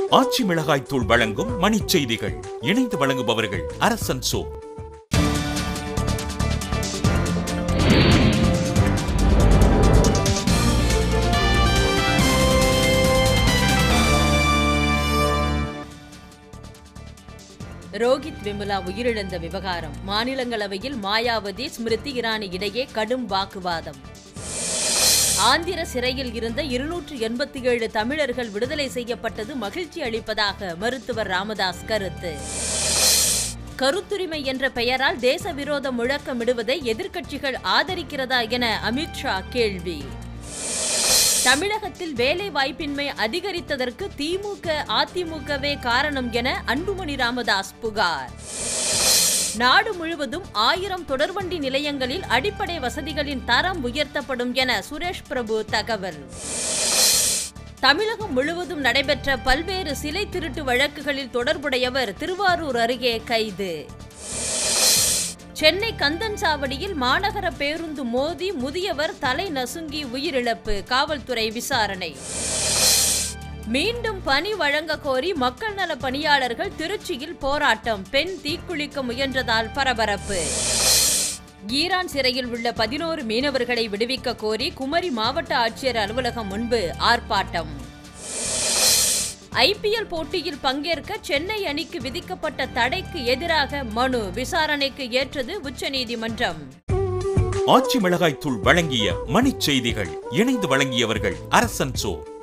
ஆச்சி மிளகாய் தூள் வழங்கும் மணிச் செய்திகள் இணைந்து வழங்குபவர்கள் அரசன் சோ ரோஹித் விமலா உயிரிழந்த விவகாரம் மாநிலங்களவையில் மாயாவதி ஸ்மிருதி இரானி இடையே கடும் வாக்குவாதம் ஆந்திர சிறையில் இருந்த இருநூற்று எண்பத்தி ஏழு தமிழர்கள் விடுதலை செய்யப்பட்டது மகிழ்ச்சி அளிப்பதாக மருத்துவர் ராமதாஸ் கருத்து கருத்துரிமை என்ற பெயரால் தேச விரோத முழக்கமிடுவதை எதிர்க்கட்சிகள் ஆதரிக்கிறதா என அமித்ஷா கேள்வி தமிழகத்தில் வேலை வாய்ப்பின்மை அதிகரித்ததற்கு திமுக அதிமுகவே காரணம் என அன்புமணி ராமதாஸ் புகார் நாடு முழுவதும் ஆயிரம் தொடர்வண்டி நிலையங்களில் அடிப்படை வசதிகளின் தரம் உயர்த்தப்படும் என சுரேஷ் பிரபு தகவல் தமிழகம் முழுவதும் நடைபெற்ற பல்வேறு சிலை திருட்டு வழக்குகளில் தொடர்புடையவர் திருவாரூர் அருகே கைது சென்னை கந்தன்சாவடியில் மாநகர பேருந்து மோதி முதியவர் தலை நசுங்கி உயிரிழப்பு காவல்துறை விசாரணை மீண்டும் பணி வழங்க கோரி மக்கள் நல பணியாளர்கள் திருச்சியில் போராட்டம் பெண் தீக்குளிக்க முயன்றதால் பரபரப்பு ஈரான் சிறையில் உள்ள பதினோரு மீனவர்களை விடுவிக்க கோரி குமரி மாவட்ட ஆட்சியர் அலுவலகம் முன்பு ஆர்ப்பாட்டம் ஐபிஎல் போட்டியில் பங்கேற்க சென்னை அணிக்கு விதிக்கப்பட்ட தடைக்கு எதிராக மனு விசாரணைக்கு ஏற்றது உச்சநீதிமன்றம் ஆச்சி மிளகாய் தூள் வழங்கிய மணிச் செய்திகள் இணைந்து வழங்கியவர்கள் அரசன் சோ